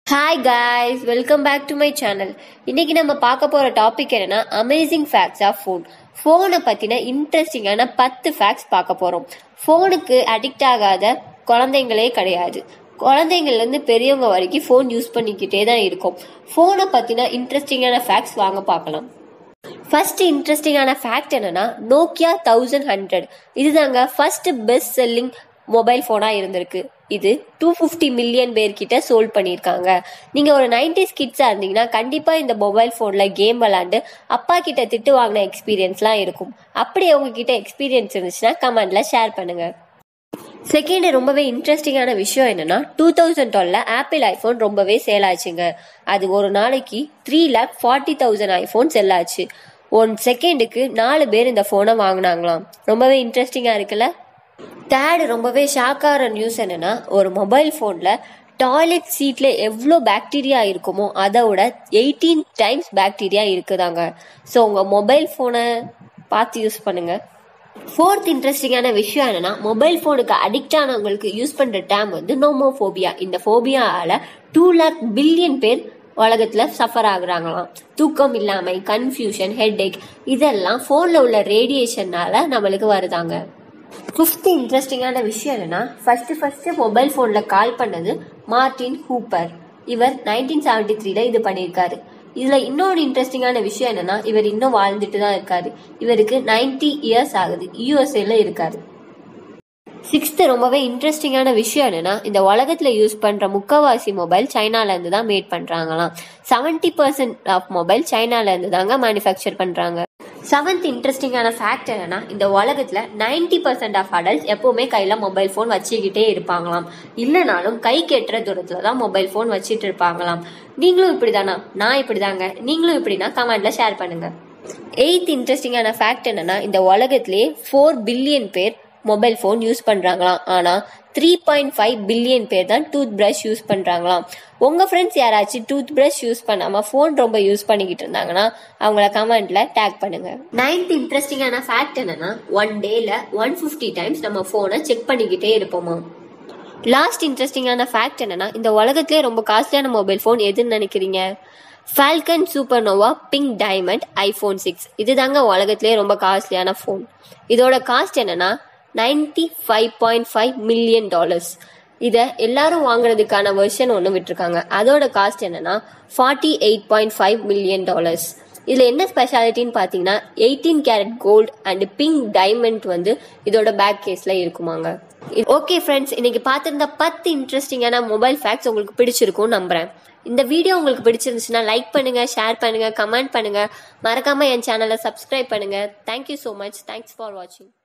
hi guys welcome back to my channel இன்னைக்கு நம்ம பார்க்க போற டாபிக் என்னன்னா அமேசிங் ஃபேக்ட்ஸ் ஆஃப் ஃபோன் ஃபோனை பத்தின இன்ட்ரெஸ்டிங்கான பத்து ஃபேக்ட்ஸ் பார்க்க போறோம் ஃபோனுக்கு அடிக்ட் ஆகாத குழந்தைங்களே கிடையாது குழந்தைங்கள்ல இருந்து பெரியவங்க வரைக்கும் ஃபோன் யூஸ் பண்ணிக்கிட்டே தான் இருக்கும் ஃபோனை பத்தின இன்ட்ரெஸ்டிங்கான ஃபேக்ட்ஸ் வாங்க பார்க்கலாம் ஃபர்ஸ்ட் இன்ட்ரெஸ்டிங்கான ஃபேக்ட் என்னன்னா நோக்கியா தௌசண்ட் ஹண்ட்ரட் இதுதாங்க ஃபர்ஸ்ட் பெஸ்ட் செல்லிங் மொபைல் ஃபோனாக இருந்திருக்கு இது டூ ஃபிஃப்டி மில்லியன் பேர்கிட்ட சோல்ட் பண்ணியிருக்காங்க நீங்கள் ஒரு நைன்டிஸ் கிட்ஸாக இருந்தீங்கன்னா கண்டிப்பாக இந்த மொபைல் ஃபோனில் கேம் விளாண்டு அப்பா கிட்ட திட்டு வாங்கின எக்ஸ்பீரியன்ஸ்லாம் இருக்கும் அப்படி உங்ககிட்ட எக்ஸ்பீரியன்ஸ் இருந்துச்சுன்னா கமெண்ட்ல ஷேர் பண்ணுங்க செகண்ட் ரொம்பவே இன்ட்ரெஸ்டிங்கான விஷயம் என்னன்னா டூ தௌசண்ட் டுவெல்ல ஆப்பிள் ஐஃபோன் ரொம்பவே சேல் ஆச்சுங்க அது ஒரு நாளைக்கு three lakh forty thousand iPhone sell ஆச்சு ஒன் செகண்டுக்கு நாலு பேர் இந்த ஃபோனை வாங்கினாங்களாம் ரொம்பவே இன்ட்ரெஸ்டிங்காக இருக்குல்ல தேர்டு ரொம்பவே ஷாக்கான நியூஸ் என்னன்னா ஒரு மொபைல் ஃபோனில் டாய்லெட் சீட்டில் எவ்வளோ பாக்டீரியா இருக்குமோ அதை விட எயிட்டீன் டைம்ஸ் பாக்டீரியா இருக்குதாங்க ஸோ உங்கள் மொபைல் ஃபோனை பார்த்து யூஸ் பண்ணுங்க ஃபோர்த் இன்ட்ரெஸ்டிங்கான விஷயம் என்னன்னா மொபைல் ஃபோனுக்கு அடிக்ட் ஆனவங்களுக்கு யூஸ் பண்ற டேம் வந்து நோமோஃபோபியா இந்த ஃபோபியால டூ லேக் பில்லியன் பேர் உலகத்துல சஃபர் ஆகுறாங்களாம் தூக்கம் இல்லாமை கன்ஃபியூஷன் ஹெட்ஏக் இதெல்லாம் ஃபோன்ல உள்ள ரேடியேஷன்னால நம்மளுக்கு வருதாங்க ஃபிஃப்த் இன்ட்ரெஸ்டிங்கான விஷயம் என்னன்னா ஃபர்ஸ்ட் ஃபர்ஸ்ட் மொபைல் ஃபோன்ல கால் பண்ணது மார்டின் ஹூப்பர் இவர் நைன்டீன் செவன்டி த்ரீல இது பண்ணியிருக்காரு இதுல இன்னொரு இன்ட்ரெஸ்டிங்கான விஷயம் என்னன்னா இவர் இன்னும் வாழ்ந்துட்டு தான் இருக்காரு இவருக்கு 90 இயர்ஸ் ஆகுது யூஎஸ்ஏல இருக்காரு சிக்ஸ்த் ரொம்பவே இன்ட்ரெஸ்டிங்கான விஷயம் என்னன்னா இந்த உலகத்துல யூஸ் பண்ற முக்கவாசி மொபைல் சைனால இருந்து தான் மேட் பண்றாங்களாம் செவன்டி பர்சன்ட் ஆஃப் மொபைல் சைனால இருந்து தாங்க மேனுஃபேக்சர் பண்றாங்க செவன்த் இன்ட்ரெஸ்டிங்கான ஃபேக்ட் என்னன்னா இந்த உலகத்துல 90% பர்சன்ட் ஆஃப் அடல்ட்ஸ் எப்பவுமே கையில மொபைல் ஃபோன் வச்சுக்கிட்டே இருப்பாங்களாம் இல்லைனாலும் கை கெட்டுற தூரத்துல தான் மொபைல் ஃபோன் வச்சிட்டு இருப்பாங்களாம் நீங்களும் இப்படிதானா நான் இப்படிதாங்க நீங்களும் இப்படினா கமெண்ட்ல ஷேர் பண்ணுங்க எயித் இன்ட்ரெஸ்டிங்கான ஃபேக்ட் என்னன்னா இந்த உலகத்திலேயே ஃபோர் பில்லியன் பேர் மொபைல் ஃபோன் யூஸ் பண்றாங்களாம் ஆனா த்ரீ பாயிண்ட் ஃபைவ் பில்லியன் பேர் தான் டூத் பிரஷ் யூஸ் பண்றாங்களாம் உங்க ஃப்ரெண்ட்ஸ் யாராச்சும் டூத் பிரஷ் யூஸ் பண்ணாம ஃபோன் ரொம்ப யூஸ் பண்ணிக்கிட்டு இருந்தாங்கன்னா அவங்கள கமெண்ட்ல டேக் பண்ணுங்க நைன்த் இன்ட்ரெஸ்டிங்கான ஃபேக்ட் என்னன்னா ஒன் டேல ஒன் ஃபிஃப்டி டைம்ஸ் நம்ம ஃபோனை செக் பண்ணிக்கிட்டே இருப்போமா லாஸ்ட் இன்ட்ரெஸ்டிங்கான ஃபேக்ட் என்னன்னா இந்த உலகத்திலே ரொம்ப காஸ்ட்லியான மொபைல் ஃபோன் எதுன்னு நினைக்கிறீங்க Falcon Supernova pink diamond iPhone six இதுதாங்க உலகத்திலே ரொம்ப காஸ்ட்லியான ஃபோன் இதோட காஸ்ட் என்னன்னா ninety five point five million dollars இதை எல்லாரும் வாங்குறதுக்கான வெர்ஷன் ஒன்று விட்டுருக்காங்க அதோட காஸ்ட் என்னன்னா forty eight point five million dollars இதுல என்ன ஸ்பெஷாலிட்டின்னு பாத்தீங்கன்னா eighteen carat gold and pink diamond வந்து இதோட பேக் கேஸ்ல இருக்குமாங்க ஓகே ஃப்ரெண்ட்ஸ் இன்னைக்கு பார்த்திருந்த பத்து இன்ட்ரெஸ்டிங்கான மொபைல் ஃபேக்ட்ஸ் உங்களுக்கு பிடிச்சிருக்கும் நம்புறேன் இந்த வீடியோ உங்களுக்கு பிடிச்சிருந்துச்சுன்னா லைக் பண்ணுங்க ஷேர் பண்ணுங்க கமெண்ட் பண்ணுங்க மறக்காம என் சேனலை சப்ஸ்கிரைப் பண்ணுங்க thank you so much thanks for வாட்சிங்